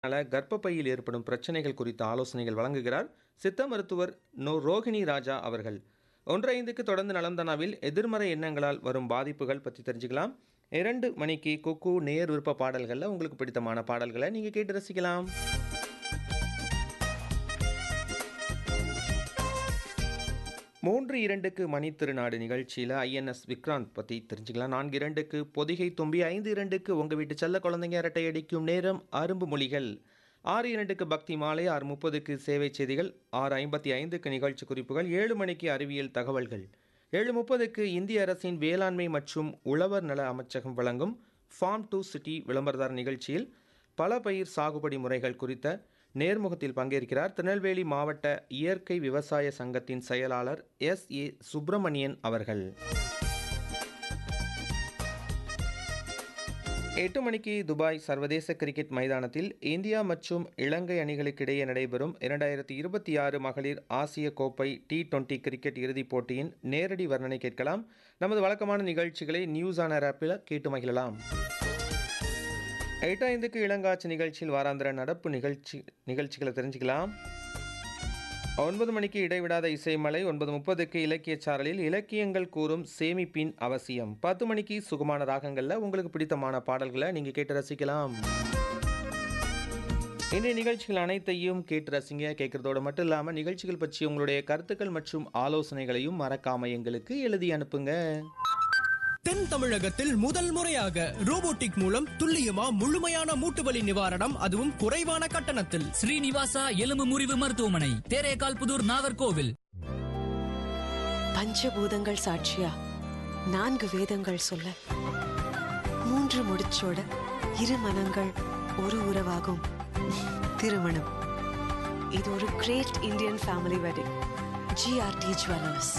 னால கர்ப்பப்பையில் ஏற்படும் பிரச்சனைகள் குறித்த ஆலோசனைகள் வழங்குகிறார் சித்த மருத்துவர் நோ ரோகிணி ராஜா அவர்கள் ஒன்று ஐந்துக்கு தொடர்ந்து நலம்தனாவில் எதிர்மறை எண்ணங்களால் வரும் பாதிப்புகள் பற்றி தெரிஞ்சுக்கலாம் இரண்டு மணிக்கு குக்கு நேர் விருப்ப பாடல்களில் உங்களுக்கு பிடித்தமான பாடல்களை நீங்கள் கேட்டு ரசிக்கலாம் மூன்று இரண்டுக்கு மணி திருநாடு நிகழ்ச்சியில் ஐஎன்எஸ் விக்ராந்த் பற்றி தெரிஞ்சுக்கலாம் நான்கு இரண்டுக்கு பொதிகை தும்பி ஐந்து இரண்டுக்கு உங்கள் வீட்டு செல்ல குழந்தைங்க இரட்டை அடிக்கும் நேரம் அரும்பு மொழிகள் ஆறு இரண்டுக்கு பக்தி மாலை ஆறு முப்பதுக்கு சேவை செய்திகள் ஆறு ஐம்பத்தி ஐந்துக்கு நிகழ்ச்சி குறிப்புகள் ஏழு மணிக்கு அறிவியல் தகவல்கள் ஏழு முப்பதுக்கு இந்திய அரசின் வேளாண்மை மற்றும் உழவர் நல அமைச்சகம் வழங்கும் ஃபார்ம் டு சிட்டி விளம்பரதார நிகழ்ச்சியில் பல பயிர் சாகுபடி முறைகள் குறித்த நேர்முகத்தில் பங்கேற்கிறார் திருநெல்வேலி மாவட்ட இயற்கை விவசாய சங்கத்தின் செயலாளர் எஸ் ஏ சுப்பிரமணியன் அவர்கள் எட்டு மணிக்கு துபாய் சர்வதேச கிரிக்கெட் மைதானத்தில் இந்தியா மற்றும் இலங்கை அணிகளுக்கிடையே நடைபெறும் இரண்டாயிரத்தி இருபத்தி ஆறு மகளிர் ஆசிய கோப்பை டி டுவெண்டி கிரிக்கெட் இறுதிப் போட்டியின் நேரடி வர்ணனை கேட்கலாம் நமது வழக்கமான நிகழ்ச்சிகளை நியூஸ் ஆன் ஆப்பில் கேட்டு மகிழலாம் எட்டு ஐந்துக்கு இளங்காட்சி நிகழ்ச்சியில் வாராந்திர நடப்பு நிகழ்ச்சி நிகழ்ச்சிகளை தெரிஞ்சுக்கலாம் ஒன்பது மணிக்கு இடைவிடாத இசைமலை ஒன்பது முப்பதுக்கு இலக்கிய சாரலில் இலக்கியங்கள் கூறும் சேமிப்பின் அவசியம் பத்து மணிக்கு சுகமான ராகங்களில் உங்களுக்கு பிடித்தமான பாடல்களை நீங்கள் கேட்டு ரசிக்கலாம் இன்றைய நிகழ்ச்சிகள் அனைத்தையும் கேட்டு ரசிங்க கேட்குறதோடு மட்டும் இல்லாமல் நிகழ்ச்சிகள் பற்றி உங்களுடைய கருத்துக்கள் மற்றும் ஆலோசனைகளையும் மறக்காமல் எங்களுக்கு எழுதி அனுப்புங்க தென் தமிழகத்தில் முதல் முறையாக ரோபோட்டிக் மூலம் துல்லியமா முழுமையான மூட்டு வலி நிவாரணம் அதுவும் குறைவான கட்டணத்தில் ஸ்ரீனிவாசா எலும்பு முறிவு மருத்துவமனை தேரேகால் புதூர் நாகர்கோவில் பஞ்சபூதங்கள் சாட்சியா நான்கு வேதங்கள் சொல்ல மூன்று முடிச்சோட இரு மனங்கள் ஒரு உறவாகும் திருமணம் இது ஒரு great Indian family wedding GRT jewellers